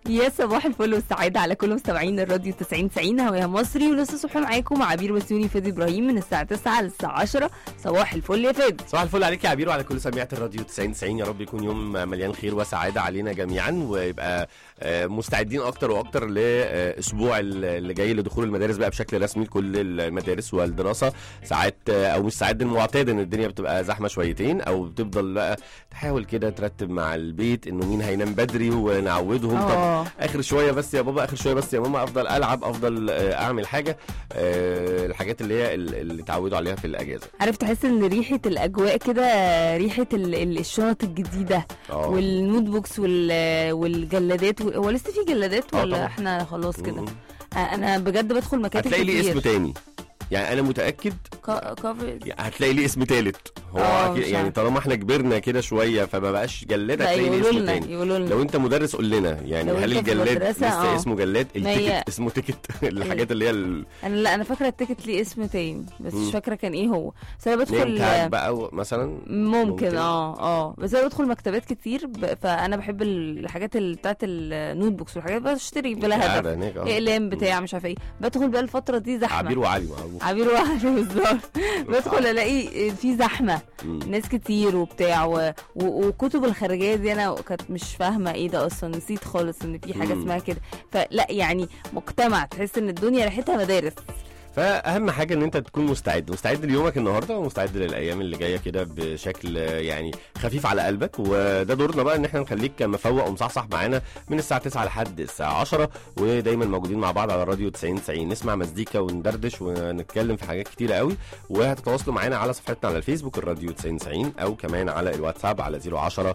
يا صباح الفل والسعادة على كل مستمعين الراديو 90 90 هواها مصري ولسه الصبح معاكم عبير وسيوني فادي ابراهيم من الساعة 9 للساعة 10 صباح الفل يا فادي صباح الفل عليك يا عبير وعلى كل سميعة الراديو 90 90 يا رب يكون يوم مليان خير وسعادة علينا جميعا ويبقى آه، مستعدين اكتر واكتر لاسبوع اللي جاي لدخول المدارس بقى بشكل رسمي لكل المدارس والدراسة ساعات آه، او مش ساعات المعتاد ان الدنيا بتبقى زحمة شويتين او بتفضل بقى تحاول كده ترتب مع البيت انه مين هينام بدري ونعودهم طب اه اخر شويه بس يا بابا اخر شويه بس يا ماما افضل العب افضل آه، اعمل حاجه آه، الحاجات اللي هي ال- اللي اتعودوا عليها في الاجازه عارف تحس ان ريحة الاجواء كده ريحة ال- ال- الشنط الجديدة اه والنوت بوكس وال- والجلادات و- هو لسه في جلادات آه ولا طبعا. احنا خلاص كده م- م. آه، انا بجد بدخل مكاتب هتلاقي لي كتير. اسم تاني يعني انا متاكد كا- كافر يعني هتلاقي لي اسم تالت هو آه، أكيد- مش يعني عارف. طالما احنا كبرنا كده شويه فما بقاش جلاد لا هتلاقي لي يقولوا اسم لنا تاني يقولوا لنا لو انت مدرس قول لنا يعني لو هل انت في الجلاد المدرسة، لسه اه. اسمه جلاد ما هي- التيكت اسمه تيكت الحاجات اللي هي ال- انا لا انا فاكره التيكت ليه اسم تاني بس مش مم. فاكره كان ايه هو بس انا نيم بدخل تاج بقى و- مثلا ممكن, ممكن. اه اه بس انا بدخل مكتبات كتير ب... فانا بحب الحاجات اللي بتاعت النوت بوكس والحاجات بشتري بلا قاعدة هدف هناك اه اقلام بتاع مش عارفه ايه بدخل بقى الفتره دي زحمه عبير وعلي معروف عبير واحد بالظبط بدخل الاقي في زحمه مم. ناس كتير وبتاع و... و... وكتب الخارجيه دي انا كانت مش فاهمه ايه ده اصلا نسيت خالص ان في حاجه مم. اسمها كده فلا يعني مجتمع تحس ان الدنيا ريحتها مدارس فاهم حاجه ان انت تكون مستعد مستعد ليومك النهارده ومستعد للايام اللي جايه كده بشكل آه، يعني خفيف على قلبك وده دورنا بقى ان احنا نخليك مفوق ومصحصح معانا من الساعه 9 لحد الساعه 10 ودايما موجودين مع بعض على الراديو 90 90 نسمع مزيكا وندردش ونتكلم في حاجات كتيره قوي وهتتواصلوا معانا على صفحتنا على الفيسبوك الراديو 90 90 او كمان على الواتساب على 010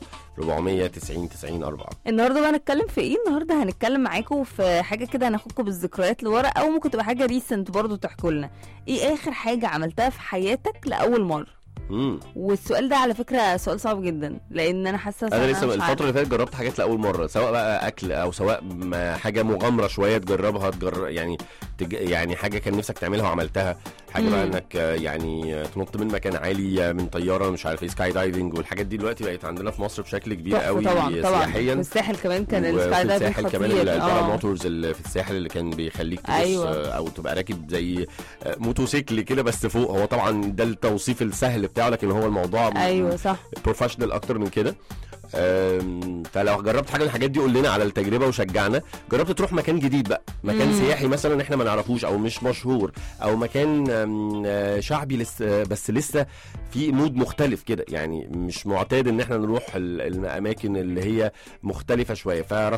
490 90 4 النهارده بقى هنتكلم في ايه النهارده هنتكلم معاكم في حاجه كده هناخدكم بالذكريات لورا او ممكن تبقى حاجه ريسنت برضو تحكوا لنا ايه اخر حاجه عملتها في حياتك لاول مره امم والسؤال ده على فكره سؤال صعب جدا لان انا حاسه انا لسه مش الفتره عارفة. اللي فاتت جربت حاجات لاول مره سواء بقى اكل او سواء ما حاجه مغامره شويه تجربها تجر... يعني تج... يعني حاجه كان نفسك تعملها وعملتها حاجه بقى مم. انك آه، يعني آه، تنط من مكان عالي آه، من طياره مش عارف ايه سكاي دايفنج والحاجات دي دلوقتي بقت عندنا في مصر بشكل كبير تحفة قوي طبعا طبعا سياحيا والساحل كمان كان وفي السكاي دايفنج الساحل كمان خطير الباراموتورز اللي في الساحل اللي كان بيخليك تبص أيوة. آه، او تبقى راكب زي آه، موتوسيكل كده بس فوق هو طبعا ده التوصيف السهل بتاعه لكن هو الموضوع ايوه صح بروفيشنال اكتر من كده أم، فلو جربت حاجه من الحاجات دي قول لنا على التجربه وشجعنا جربت تروح مكان جديد بقى مكان مم. سياحي مثلا احنا ما نعرفوش او مش مشهور او مكان أم، آه، شعبي لسه بس لسه في مود مختلف كده يعني مش معتاد ان احنا نروح ال- الاماكن اللي هي مختلفه شويه فرشح